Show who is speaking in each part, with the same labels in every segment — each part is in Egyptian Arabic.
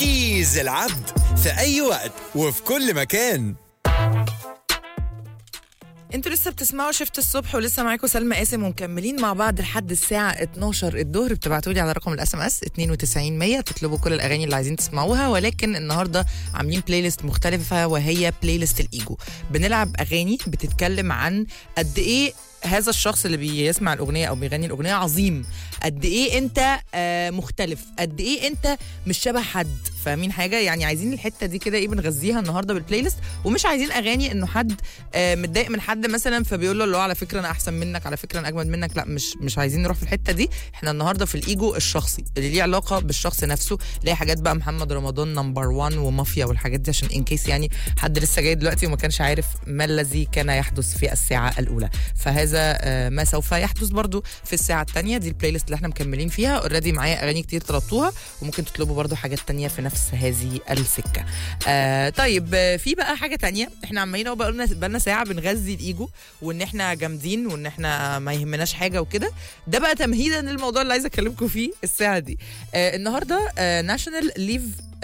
Speaker 1: كيز العبد في أي وقت وفي كل مكان
Speaker 2: انتوا لسه بتسمعوا شفت الصبح ولسه معاكم سلمى قاسم ومكملين مع بعض لحد الساعه 12 الظهر بتبعتوا لي على رقم الاس ام اس 92 100 تطلبوا كل الاغاني اللي عايزين تسمعوها ولكن النهارده عاملين بلاي ليست مختلفه وهي بلاي ليست الايجو بنلعب اغاني بتتكلم عن قد ايه هذا الشخص اللي بيسمع الاغنيه او بيغني الاغنيه عظيم قد ايه انت آه مختلف قد ايه انت مش شبه حد فاهمين حاجه يعني عايزين الحته دي كده ايه بنغذيها النهارده بالبلاي ليست ومش عايزين اغاني انه حد آه متضايق من حد مثلا فبيقول له اللي هو على فكره انا احسن منك على فكره انا اجمد منك لا مش مش عايزين نروح في الحته دي احنا النهارده في الايجو الشخصي اللي ليه علاقه بالشخص نفسه اللي هي حاجات بقى محمد رمضان نمبر 1 ومافيا والحاجات دي عشان ان كيس يعني حد لسه جاي دلوقتي وما كانش عارف ما الذي كان يحدث في الساعه الاولى فهذا آه ما سوف يحدث برضو في الساعه الثانيه دي البلاي ليست اللي احنا مكملين فيها اوريدي معايا اغاني كتير طلبتوها وممكن تطلبوا برضو حاجات تانية في نفس هذه السكه آه طيب آه، في بقى حاجه تانية احنا عمالين اهو بقالنا بقالنا ساعه بنغذي الايجو وان احنا جامدين وان احنا ما يهمناش حاجه وكده ده بقى تمهيدا للموضوع اللي عايزه اكلمكم فيه الساعه دي آه النهارده ناشونال ليف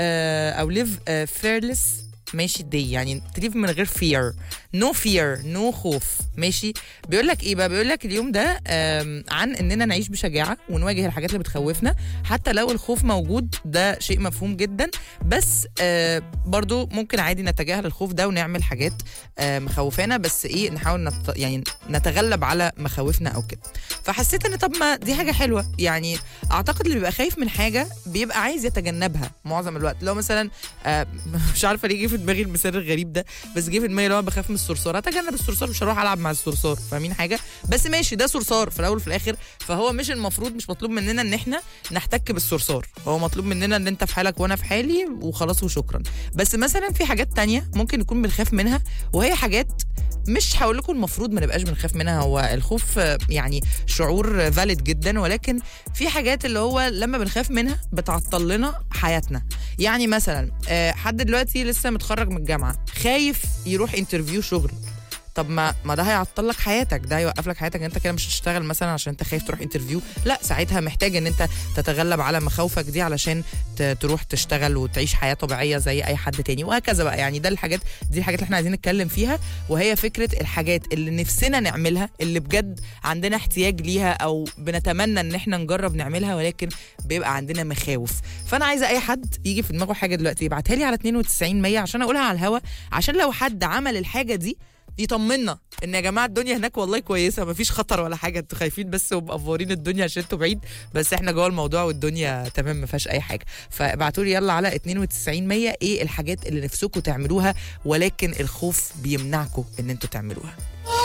Speaker 2: او ليف فيرلس ماشي دي يعني تليف من غير فير نو فير نو خوف ماشي بيقول لك ايه بقى بيقول لك اليوم ده آم، عن اننا نعيش بشجاعه ونواجه الحاجات اللي بتخوفنا حتى لو الخوف موجود ده شيء مفهوم جدا بس آه، برضو ممكن عادي نتجاهل الخوف ده ونعمل حاجات آه، مخوفانا بس ايه نحاول نت... يعني نتغلب على مخاوفنا او كده فحسيت ان طب ما دي حاجه حلوه يعني اعتقد اللي بيبقى خايف من حاجه بيبقى عايز يتجنبها معظم الوقت لو مثلا آه، مش عارفه ليه جه في دماغي المثال الغريب ده بس جه في دماغي لو انا بخاف من الصرصار اتجنب الصرصار مش هروح العب مع الصرصار فاهمين حاجه بس ماشي ده صرصار في الاول وفي الاخر فهو مش المفروض مش مطلوب مننا ان احنا نحتك بالصرصار هو مطلوب مننا ان انت في حالك وانا في حالي وخلاص وشكرا بس مثلا في حاجات تانية ممكن نكون بنخاف منها وهي حاجات مش هقول لكم المفروض ما نبقاش بنخاف منها هو الخوف آه، يعني شعور فاليد جدا ولكن في حاجات اللي هو لما بنخاف منها بتعطل لنا حياتنا يعني مثلا آه، حد دلوقتي لسه متخرج من الجامعه خايف يروح انترفيو شغل طب ما ما ده هيعطل لك حياتك ده هيوقف لك حياتك انت كده مش هتشتغل مثلا عشان انت خايف تروح انترفيو لا ساعتها محتاج ان انت تتغلب على مخاوفك دي علشان ت- تروح تشتغل وتعيش حياه طبيعيه زي اي حد تاني وهكذا بقى يعني ده الحاجات دي الحاجات اللي احنا عايزين نتكلم فيها وهي فكره الحاجات اللي نفسنا نعملها اللي بجد عندنا احتياج ليها او بنتمنى ان احنا نجرب نعملها ولكن بيبقى عندنا مخاوف فانا عايزه اي حد يجي في دماغه حاجه دلوقتي يبعتها لي على 92 100 عشان اقولها على الهوا عشان لو حد عمل الحاجه دي يطمنا ان يا جماعه الدنيا هناك والله كويسه مفيش خطر ولا حاجه انتوا خايفين بس ومقفورين الدنيا عشان انتوا بعيد بس احنا جوه الموضوع والدنيا تمام ما فيهاش اي حاجه فابعتوا لي يلا على 92 100 ايه الحاجات اللي نفسكم تعملوها ولكن الخوف بيمنعكم ان انتوا تعملوها